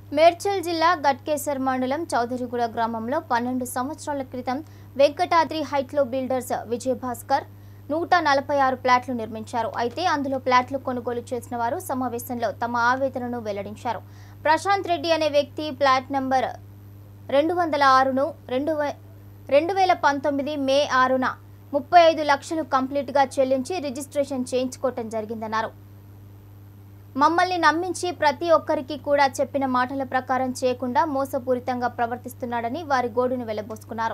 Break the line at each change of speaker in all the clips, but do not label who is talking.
మేడ్చల్ జిల్లా గట్కేసర్ మండలం చౌదరిగూడ గ్రామంలో పన్నెండు సంవత్సరాల క్రితం వెంకటాద్రి హైట్లో బిల్డర్స్ విజయభాస్కర్ నూట నలభై ఆరు ప్లాట్లు నిర్మించారు అయితే అందులో ప్లాట్లు కొనుగోలు చేసిన వారు సమావేశంలో తమ ఆవేదనను వెల్లడించారు ప్రశాంత్ రెడ్డి అనే వ్యక్తి ప్లాట్ నంబర్ రెండు వందల ఆరును రెండు వే రెండు వేల పంతొమ్మిది మే ఆరున ముప్పై ఐదు లక్షలు కంప్లీట్గా చెల్లించి రిజిస్ట్రేషన్ చేయించుకోవటం జరిగిందన్నారు మమ్మల్ని నమ్మించి ప్రతి ఒక్కరికి కూడా చెప్పిన మాటల ప్రకారం చేయకుండా మోసపూరితంగా ప్రవర్తిస్తున్నాడని వారి గోడును వెళ్లబోసుకున్నారు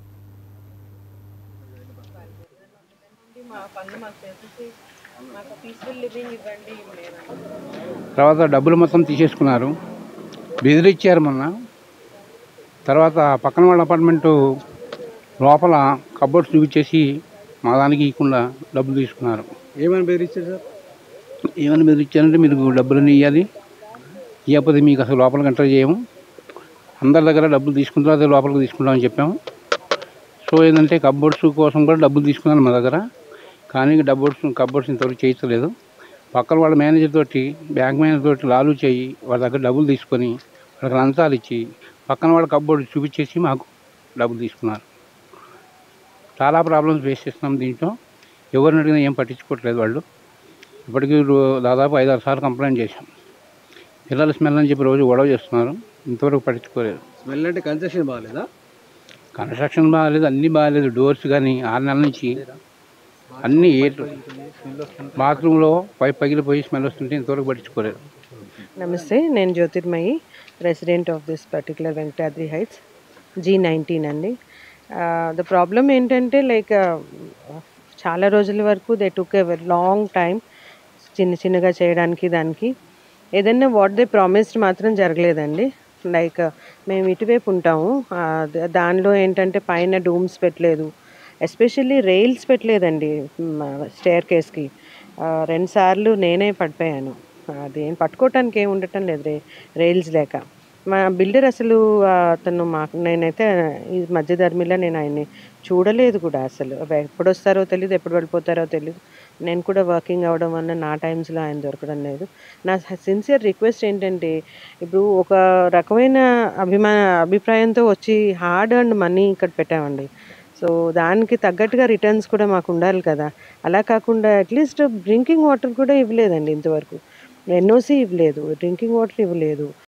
మా పనులు మాకు చేసేసి మాకు పీస్ఫుల్ లివింగ్ ఇవ్వండి లేదండి
తర్వాత డబ్బులు మొత్తం తీసేసుకున్నారు బెదిరించారు మొన్న తర్వాత పక్కన వాళ్ళ అపార్ట్మెంటు లోపల కబోర్డ్స్ చూపించేసి మా దానికి ఇవ్వకుండా డబ్బులు తీసుకున్నారు
ఏమని బెదిరించారు సార్
ఏమైనా బెదిరించారంటే మీరు డబ్బులన్నీ ఇవ్వాలి ఇవ్వకపోతే మీకు అసలు లోపలికి ఎంటర్ చేయము అందరి దగ్గర డబ్బులు తీసుకున్న తర్వాత లోపలికి తీసుకుంటామని చెప్పాము సో ఏంటంటే కబోర్డ్స్ కోసం కూడా డబ్బులు తీసుకున్నాను మా దగ్గర కానీ డబ్బోర్డ్స్ కబోర్డ్స్ ఇంతవరకు చేయించలేదు పక్కన వాళ్ళ మేనేజర్ తోటి బ్యాంక్ మేనేజర్ తోటి లాలు చేయి వాళ్ళ దగ్గర డబ్బులు తీసుకొని వాళ్ళకి లంచాలు ఇచ్చి పక్కన వాళ్ళ కబోర్డ్ చూపించేసి మాకు డబ్బులు తీసుకున్నారు చాలా ప్రాబ్లమ్స్ ఫేస్ చేస్తున్నాం దీంట్లో ఎవరిని అడిగినా ఏం పట్టించుకోవట్లేదు వాళ్ళు ఇప్పటికీ రో- దాదాపు ఐదు ఆరు సార్లు కంప్లైంట్ చేశాం పిల్లల స్మెల్ అని చెప్పి రోజు గొడవ చేస్తున్నారు ఇంతవరకు పట్టించుకోలేదు
స్మెల్ అంటే కన్స్ట్రక్షన్ బాగాలేదా
కన్స్ట్రక్షన్ బాగాలేదు అన్నీ బాగాలేదు డోర్స్ కానీ ఆరు నెలల నుంచి అన్నీ ఏ బాత్రూంలో పైప్ పగిలిపోయి స్మెల్ వస్తుంటే ఇంతవరకు పట్టించుకోలేదు
నమస్తే నేను Jyothirmayi resident of this particular Venkatadri heights G nineteen అండి ద ప్రాబ్లం ఏంటంటే లైక్ చాలా రోజుల వరకు they took a long time చిన్న చిన్నగా చేయడానికి దానికి ఏదైనా వాట్ దే ప్రామిస్డ్ మాత్రం జరగలేదండి లైక్ మేము ఇటువైపు ఉంటాము ఆ, ద- దానిలో ఏంటంటే పైన డూమ్స్ పెట్టలేదు ఎస్పెషల్లీ రైల్స్ పెట్టలేదండి స్టేర్ కేస్కి రెండు సార్లు నేనే పడిపోయాను అదేం పట్టుకోవటానికి ఏం ఉండటం లేదు రే రైల్స్ లేక మా బిల్డర్ అసలు ఆ, అతను మాకు నేనైతే ఈ మధ్య ధర్మిలా నేను ఆయన్ని చూడలేదు కూడా అసలు అవి ఎప్పుడు వస్తారో తెలియదు ఎప్పుడు వెళ్ళిపోతారో తెలియదు నేను కూడా వర్కింగ్ అవ్వడం వల్ల నా టైమ్స్లో ఆయన దొరకడం లేదు నా సిన్సియర్ రిక్వెస్ట్ ఏంటంటే ఇప్పుడు ఒక రకమైన అభిమా అభిప్రాయంతో వచ్చి హార్డ్ అండ్ మనీ ఇక్కడ పెట్టామండి సో దానికి తగ్గట్టుగా రిటర్న్స్ కూడా మాకు ఉండాలి కదా అలా కాకుండా అట్లీస్ట్ డ్రింకింగ్ వాటర్ కూడా ఇవ్వలేదండి ఇంతవరకు ఎన్ఓసి ఇవ్వలేదు డ్రింకింగ్ వాటర్ ఇవ్వలేదు